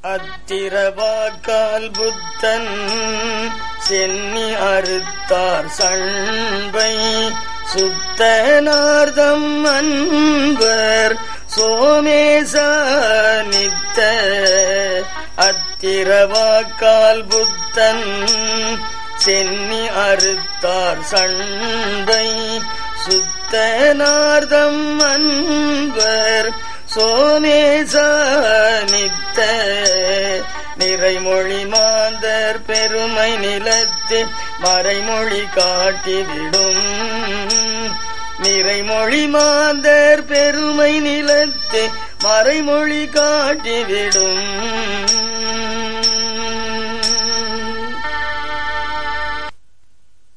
அத்திரவாக்கால் புத்தன் சென்னி அறுத்தார் சண்பை சுத்தனார்தம் அன்பர் சோமேச நித்த அத்திரவாக்கால் புத்தன் சென்னி அறுத்தார் சண்பை சுத்தனார்தம் அன்பர் சோமேச நித்த நிறைமொழி மாந்தர் பெருமை நிலத்து மறைமொழி காட்டிவிடும் நிறைமொழி மாந்தர் பெருமை நிலத்து மறைமொழி காட்டிவிடும்